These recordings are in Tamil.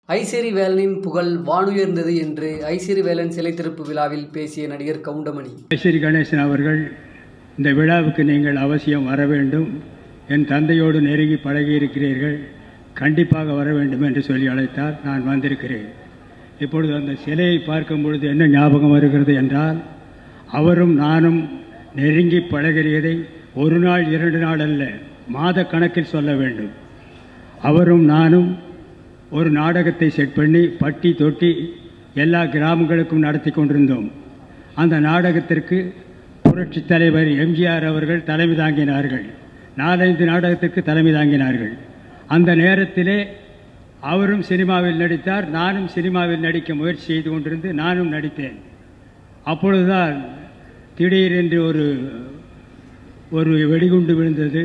ஐசிறி வேலனின் புகழ் வானுயர்ந்தது என்று ஐசிறி வேலன் சிலை திறப்பு விழாவில் பேசிய நடிகர் கவுண்டமணி ஐஸ்வரி கணேசன் அவர்கள் இந்த விழாவுக்கு நீங்கள் அவசியம் வர வேண்டும் என் தந்தையோடு நெருங்கி பழகியிருக்கிறீர்கள் கண்டிப்பாக வர வேண்டும் என்று சொல்லி அழைத்தார் நான் வந்திருக்கிறேன் இப்பொழுது அந்த சிலையை பார்க்கும் பொழுது என்ன ஞாபகம் வருகிறது என்றால் அவரும் நானும் நெருங்கி பழகியதை ஒரு நாள் இரண்டு நாள் அல்ல மாத கணக்கில் சொல்ல வேண்டும் அவரும் நானும் ஒரு நாடகத்தை செட் பண்ணி பட்டி தொட்டி எல்லா கிராமங்களுக்கும் நடத்தி கொண்டிருந்தோம் அந்த நாடகத்திற்கு புரட்சி தலைவர் எம்ஜிஆர் அவர்கள் தலைமை தாங்கினார்கள் நாலஞ்சு நாடகத்திற்கு தலைமை தாங்கினார்கள் அந்த நேரத்திலே அவரும் சினிமாவில் நடித்தார் நானும் சினிமாவில் நடிக்க முயற்சி செய்து கொண்டிருந்து நானும் நடித்தேன் அப்பொழுதுதான் திடீரென்று ஒரு ஒரு வெடிகுண்டு விழுந்தது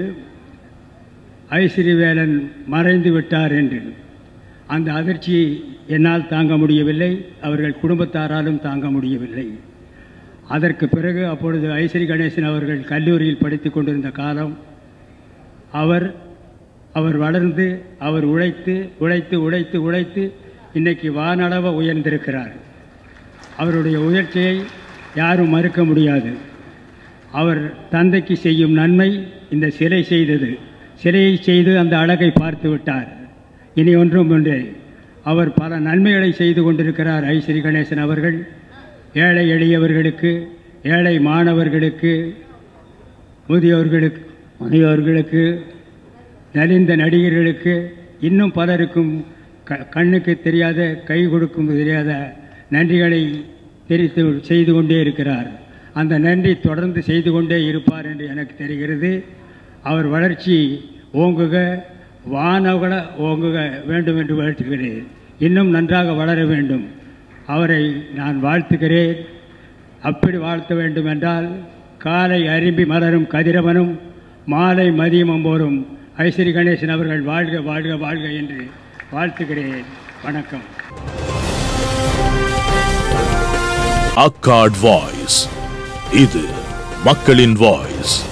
ஐஸ்வரிவேலன் மறைந்து விட்டார் என்று அந்த அதிர்ச்சியை என்னால் தாங்க முடியவில்லை அவர்கள் குடும்பத்தாராலும் தாங்க முடியவில்லை அதற்கு பிறகு அப்பொழுது ஐஸ்வரி கணேசன் அவர்கள் கல்லூரியில் படித்து கொண்டிருந்த காலம் அவர் அவர் வளர்ந்து அவர் உழைத்து உழைத்து உழைத்து உழைத்து இன்னைக்கு வானளவு உயர்ந்திருக்கிறார் அவருடைய உயர்ச்சியை யாரும் மறுக்க முடியாது அவர் தந்தைக்கு செய்யும் நன்மை இந்த சிலை செய்தது சிலையை செய்து அந்த அழகை பார்த்து விட்டார் இனி ஒன்றும் ஒன்றே அவர் பல நன்மைகளை செய்து கொண்டிருக்கிறார் ஐஸ்வரி கணேசன் அவர்கள் ஏழை எளியவர்களுக்கு ஏழை மாணவர்களுக்கு முதியோர்களுக்கு முதியோர்களுக்கு நலிந்த நடிகர்களுக்கு இன்னும் பலருக்கும் க கண்ணுக்கு தெரியாத கை கொடுக்கும் தெரியாத நன்றிகளை தெரிவித்து செய்து கொண்டே இருக்கிறார் அந்த நன்றி தொடர்ந்து செய்து கொண்டே இருப்பார் என்று எனக்கு தெரிகிறது அவர் வளர்ச்சி ஓங்குக வானவள ஓங்குக வேண்டும் என்று வாழ்த்துகிறேன் இன்னும் நன்றாக வளர வேண்டும் அவரை நான் வாழ்த்துகிறேன் அப்படி வாழ்த்த வேண்டும் என்றால் காலை அரும்பி மலரும் கதிரவனும் மாலை மதியமும் போரும் ஐஸ்வரி கணேசன் அவர்கள் வாழ்க வாழ்க வாழ்க என்று வாழ்த்துகிறேன் வணக்கம் அக்காட் வாய்ஸ் இது மக்களின் வாய்ஸ்